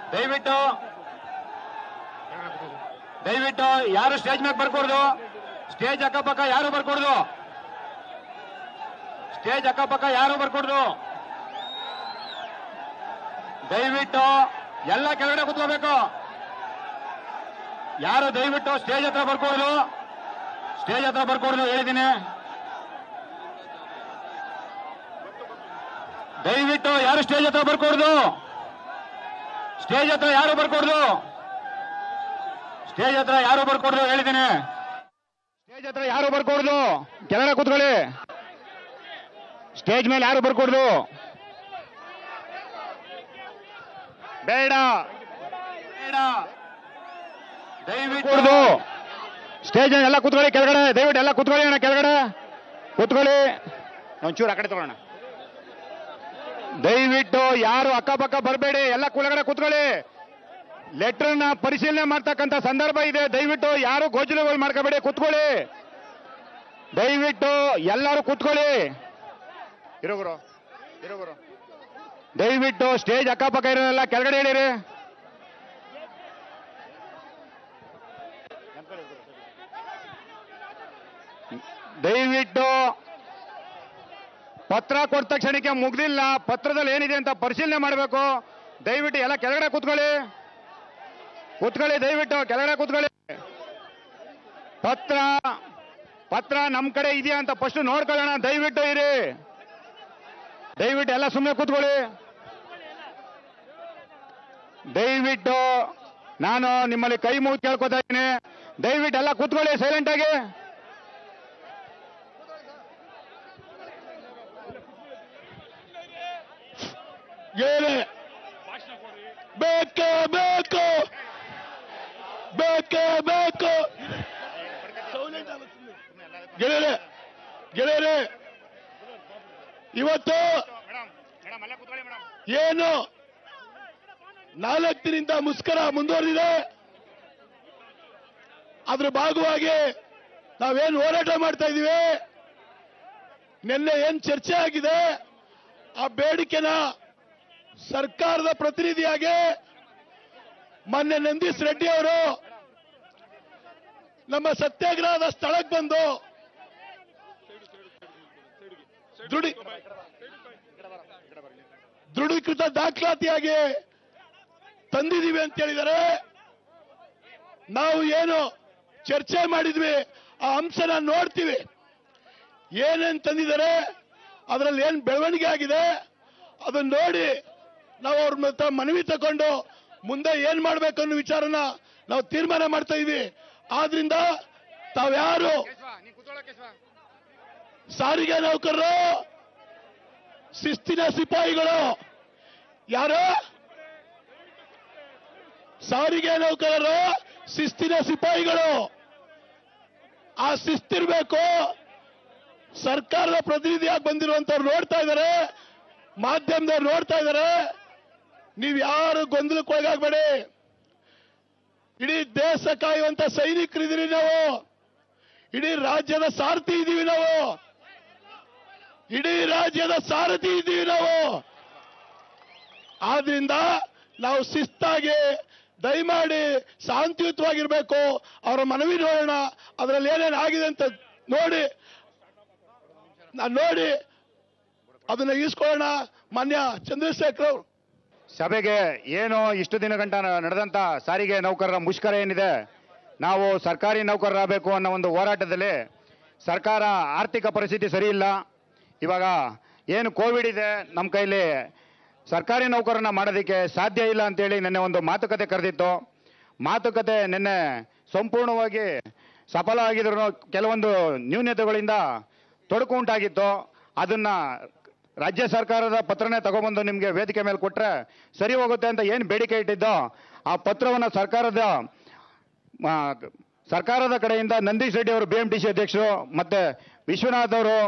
ದಯವಿಟ್ಟು ದಯವಿಟ್ಟು ಯಾರು ಸ್ಟೇಜ್ ಮೇಲೆ ಬರ್ಕೊಡ್ದು ಸ್ಟೇಜ್ ಅಕ್ಕಪಕ್ಕ ಯಾರು ಬರ್ಕೊಡ್ದು ಸ್ಟೇಜ್ ಅಕ್ಕಪಕ್ಕ ಯಾರು ಬರ್ಕೊಡ್ದು ದಯವಿಟ್ಟು ಎಲ್ಲ ಕೆಳಗಡೆ ಕುತ್ಕೋಬೇಕು ಯಾರು ದಯವಿಟ್ಟು ಸ್ಟೇಜ್ ಹತ್ರ ಬರ್ಕೊಡ್ದು ಸ್ಟೇಜ್ ಹತ್ರ ಬರ್ಕೊಡ್ದು ಹೇಳಿದ್ದೀನಿ ದಯವಿಟ್ಟು ಯಾರು ಸ್ಟೇಜ್ ಹತ್ರ ಬರ್ಕೊಡ್ದು ಸ್ಟೇಜ್ ಹತ್ರ ಯಾರು ಬರ್ಕೊಡ್ದು ಸ್ಟೇಜ್ ಹತ್ರ ಯಾರು ಬರ್ಕೊಡ್ದು ಹೇಳಿದ್ದೀನಿ ಸ್ಟೇಜ್ ಹತ್ರ ಯಾರು ಬರ್ಕೊಡ್ದು ಕೆಳಗಡೆ ಕೂತ್ಕೊಳ್ಳಿ ಸ್ಟೇಜ್ ಮೇಲೆ ಯಾರು ಬರ್ಕೊಡ್ದು ಬೇಡ ಬೇಡ ದಯವಿಟ್ಟು ಸ್ಟೇಜ್ ಎಲ್ಲ ಕೂತ್ಕೊಳ್ಳಿ ಕೆಳಗಡೆ ದಯವಿಟ್ಟು ಎಲ್ಲ ಕೂತ್ಕೊಳ್ಳಿ ಅಣ್ಣ ಕೆಳಗಡೆ ಕೂತ್ಕೊಳ್ಳಿ ಒಂಚೂರು ಆ ಕಡೆ ತಗೋಣ ದಯವಿಟ್ಟು ಯಾರು ಅಕ್ಕಪಕ್ಕ ಬರಬೇಡಿ ಎಲ್ಲ ಕೆಳಗಡೆ ಕೂತ್ಕೊಳ್ಳಿ ಲೆಟರ್ನ ಪರಿಶೀಲನೆ ಮಾಡ್ತಕ್ಕಂಥ ಸಂದರ್ಭ ಇದೆ ದಯವಿಟ್ಟು ಯಾರು ಗೋಚರಗಳು ಮಾಡ್ಕೋಬೇಡಿ ಕೂತ್ಕೊಳ್ಳಿ ದಯವಿಟ್ಟು ಎಲ್ಲರೂ ಕೂತ್ಕೊಳ್ಳಿ ಇರೋಗುರು ಇರೋಗುರು ದಯವಿಟ್ಟು ಸ್ಟೇಜ್ ಅಕ್ಕಪಕ್ಕ ಇರೋರೆಲ್ಲ ಕೆಳಗಡೆ ಹೇಳಿರಿ ದಯವಿಟ್ಟು ಪತ್ರ ಕೊಟ್ಟ ತಕ್ಷಣಕ್ಕೆ ಮುಗ್ದಿಲ್ಲ ಪತ್ರದಲ್ಲಿ ಏನಿದೆ ಅಂತ ಪರಿಶೀಲನೆ ಮಾಡಬೇಕು ದಯವಿಟ್ಟು ಎಲ್ಲ ಕೆಳಗಡೆ ಕೂತ್ಕೊಳ್ಳಿ ಕೂತ್ಕೊಳ್ಳಿ ದಯವಿಟ್ಟು ಕೆಳಗಡೆ ಕೂತ್ಕೊಳ್ಳಿ ಪತ್ರ ಪತ್ರ ನಮ್ ಕಡೆ ಇದೆಯಾ ಅಂತ ಫಸ್ಟ್ ನೋಡ್ಕೊಳ್ಳೋಣ ದಯವಿಟ್ಟು ಇರಿ ದಯವಿಟ್ಟು ಎಲ್ಲ ಸುಮ್ಮನೆ ಕೂತ್ಕೊಳ್ಳಿ ದಯವಿಟ್ಟು ನಾನು ನಿಮ್ಮಲ್ಲಿ ಕೈ ಮುಗಿ ಕೇಳ್ಕೊತಾ ಇದ್ದೀನಿ ದಯವಿಟ್ಟು ಎಲ್ಲ ಕೂತ್ಕೊಳ್ಳಿ ಸೈಲೆಂಟ್ ಆಗಿ ಏನೇ ಬೇಕೇ ಬೇಕು ಬೇಕೇ ಬೇಕು ಗೆಳೆಯರೆ ಗೆಳೆಯರೆ ಇವತ್ತು ಏನು ನಾಲ್ಕು ದಿನದಿಂದ ಮುಸ್ಕರ ಮುಂದುವರೆದಿದೆ ಅದ್ರ ಭಾಗವಾಗಿ ನಾವೇನು ಹೋರಾಟ ಮಾಡ್ತಾ ಇದೀವಿ ನಿನ್ನೆ ಏನ್ ಚರ್ಚೆ ಆಗಿದೆ ಆ ಬೇಡಿಕೆನ ಸರ್ಕಾರದ ಪ್ರತಿನಿಧಿಯಾಗಿ ಮೊನ್ನೆ ನಂದೀಶ್ ರೆಡ್ಡಿ ಅವರು ನಮ್ಮ ಸತ್ಯಾಗ್ರಹದ ಸ್ಥಳಕ್ಕೆ ಬಂದು ದೃಢಿ ದೃಢೀಕೃತ ದಾಖಲಾತಿಯಾಗಿ ತಂದಿದೀವಿ ಅಂತ ಹೇಳಿದರೆ ನಾವು ಏನು ಚರ್ಚೆ ಮಾಡಿದ್ವಿ ಆ ಅಂಶನ ನೋಡ್ತೀವಿ ಏನೇನ್ ತಂದಿದ್ದಾರೆ ಅದರಲ್ಲಿ ಏನ್ ಬೆಳವಣಿಗೆ ಆಗಿದೆ ಅದನ್ನ ನೋಡಿ ನಾವು ಅವ್ರ ಹತ್ರ ಮನವಿ ತಕೊಂಡು ಮುಂದೆ ಏನ್ ಮಾಡ್ಬೇಕು ಅನ್ನೋ ವಿಚಾರನ ನಾವು ತೀರ್ಮಾನ ಮಾಡ್ತಾ ಇದೀವಿ ಆದ್ರಿಂದ ತಾವ್ಯಾರು ಸಾರಿಗೆ ನೌಕರರು ಶಿಸ್ತಿನ ಸಿಪಾಯಿಗಳು ಯಾರು ಸಾರಿಗೆ ನೌಕರರು ಶಿಸ್ತಿನ ಸಿಪಾಯಿಗಳು ಆ ಶಿಸ್ತಿರ್ಬೇಕು ಸರ್ಕಾರದ ಪ್ರತಿನಿಧಿಯಾಗಿ ಬಂದಿರುವಂತವ್ರು ನೋಡ್ತಾ ಇದ್ದಾರೆ ಮಾಧ್ಯಮದವ್ರು ನೋಡ್ತಾ ಇದ್ದಾರೆ ನೀವು ಯಾರು ಗೊಂದಲಕ್ಕೆ ಒಳಗಾಗಬೇಡಿ ಇಡೀ ದೇಶ ಕಾಯುವಂತ ಸೈನಿಕರಿದ್ದೀರಿ ನಾವು ಇಡೀ ರಾಜ್ಯದ ಸಾರಥಿ ಇದ್ದೀವಿ ನಾವು ಇಡೀ ರಾಜ್ಯದ ಸಾರಥಿ ಇದ್ದೀವಿ ನಾವು ಆದ್ರಿಂದ ನಾವು ಶಿಸ್ತಾಗಿ ದಯಮಾಡಿ ಶಾಂತಿಯುತವಾಗಿರ್ಬೇಕು ಅವರ ಮನವಿ ನೋಡೋಣ ಅದರಲ್ಲಿ ಏನೇನು ಆಗಿದೆ ಅಂತ ನೋಡಿ ನಾನ್ ನೋಡಿ ಅದನ್ನ ಈಸ್ಕೊಳ್ಳೋಣ ಮಾನ್ಯ ಚಂದ್ರಶೇಖರ್ ಅವರು ಸಭೆಗೆ ಏನು ಇಷ್ಟು ದಿನ ಗಂಟ ನಡೆದಂತ ಸಾರಿಗೆ ನೌಕರರ ಮುಷ್ಕರ ಏನಿದೆ ನಾವು ಸರ್ಕಾರಿ ನೌಕರರಾಗಬೇಕು ಅನ್ನೋ ಒಂದು ಹೋರಾಟದಲ್ಲಿ ಸರ್ಕಾರ ಆರ್ಥಿಕ ಪರಿಸ್ಥಿತಿ ಸರಿ ಇಲ್ಲ ಇವಾಗ ಏನು ಕೋವಿಡ್ ಇದೆ ನಮ್ಮ ಕೈಲಿ ಸರ್ಕಾರಿ ನೌಕರನ್ನ ಮಾಡೋದಕ್ಕೆ ಸಾಧ್ಯ ಇಲ್ಲ ಅಂತೇಳಿ ನಿನ್ನೆ ಒಂದು ಮಾತುಕತೆ ಕರೆದಿತ್ತು ಮಾತುಕತೆ ನಿನ್ನೆ ಸಂಪೂರ್ಣವಾಗಿ ಸಫಲ ಆಗಿದ್ರು ಕೆಲವೊಂದು ನ್ಯೂನ್ಯತೆಗಳಿಂದ ತೊಡಕು ಉಂಟಾಗಿತ್ತು ಅದನ್ನ ರಾಜ್ಯ ಸರ್ಕಾರದ ಪತ್ರನೇ ತಗೊಬಂದು ನಿಮಗೆ ವೇದಿಕೆ ಮೇಲೆ ಕೊಟ್ರೆ ಸರಿ ಹೋಗುತ್ತೆ ಅಂತ ಏನು ಬೇಡಿಕೆ ಇಟ್ಟಿದ್ದೋ ಆ ಪತ್ರವನ್ನು ಸರ್ಕಾರದ ಆ, ಸರ್ಕಾರದ ಕಡೆಯಿಂದ ನಂದೀಶ್ ರೆಡ್ಡಿ ಅವರು ಬಿ ಎಂ ಟಿ ಸಿ ಅಧ್ಯಕ್ಷರು ಮತ್ತೆ ವಿಶ್ವನಾಥ್ ಅವರು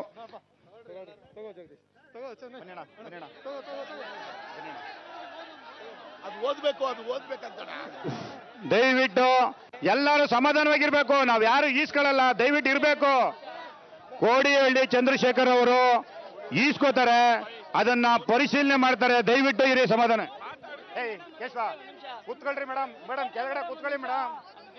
ಅದು ಓದ್ಬೇಕು ಅದು ಓದ್ಬೇಕಂತ ದಯವಿಟ್ಟು ಎಲ್ಲರೂ ಸಮಾಧಾನವಾಗಿರ್ಬೇಕು ನಾವು ಯಾರು ಈಸ್ಕೊಳ್ಳಲ್ಲ ದಯವಿಟ್ಟು ಇರಬೇಕು ಕೋಡಿಹಳ್ಳಿ ಚಂದ್ರಶೇಖರ್ ಅವರು ಈಸ್ಕೋತಾರೆ ಅದನ್ನ ಪರಿಶೀಲನೆ ಮಾಡ್ತಾರೆ ದಯವಿಟ್ಟು ಇರಿ ಸಮಾಧಾನ ಏಯ್ ಕೇಶವ ಕೂತ್ಕೊಳ್ರಿ ಮೇಡಮ್ ಮೇಡಮ್ ಕೆಳಗಡೆ ಕೂತ್ಕೊಳ್ಳಿ ಮೇಡಮ್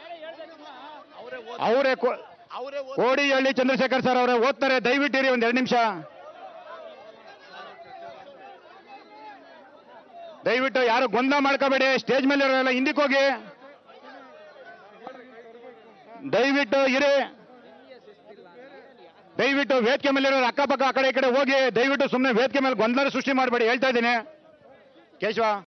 ಅವರೇ ಅವರೇ ಕೋಡಿಹಳ್ಳಿ ಚಂದ್ರಶೇಖರ್ ಸರ್ ಅವರೇ ಓದ್ತಾರೆ ದಯವಿಟ್ಟಿರಿ ಒಂದ್ ಎರಡು ನಿಮಿಷ ದಯವಿಟ್ಟು ಯಾರು ಗೊಂದಲ ಮಾಡ್ಕೋಬೇಡಿ ಸ್ಟೇಜ್ ಮೇಲೆ ಇರೋರೆಲ್ಲ ಹಿಂದಕ್ಕೆ ಹೋಗಿ ದಯವಿಟ್ಟು ಇರಿ ದಯವಿಟ್ಟು ವೇದಿಕೆ ಮೇಲೆ ಇರೋರು ಅಕ್ಕಪಕ್ಕ ಆ ಕಡೆ ಈ ಕಡೆ ಹೋಗಿ ದಯವಿಟ್ಟು ಸುಮ್ಮನೆ ವೇದಿಕೆ ಮೇಲೆ ಗೊಂದಲ ಸೃಷ್ಟಿ ಮಾಡಬೇಡಿ ಹೇಳ್ತಾ ಇದ್ದೀನಿ ಕೇಶವ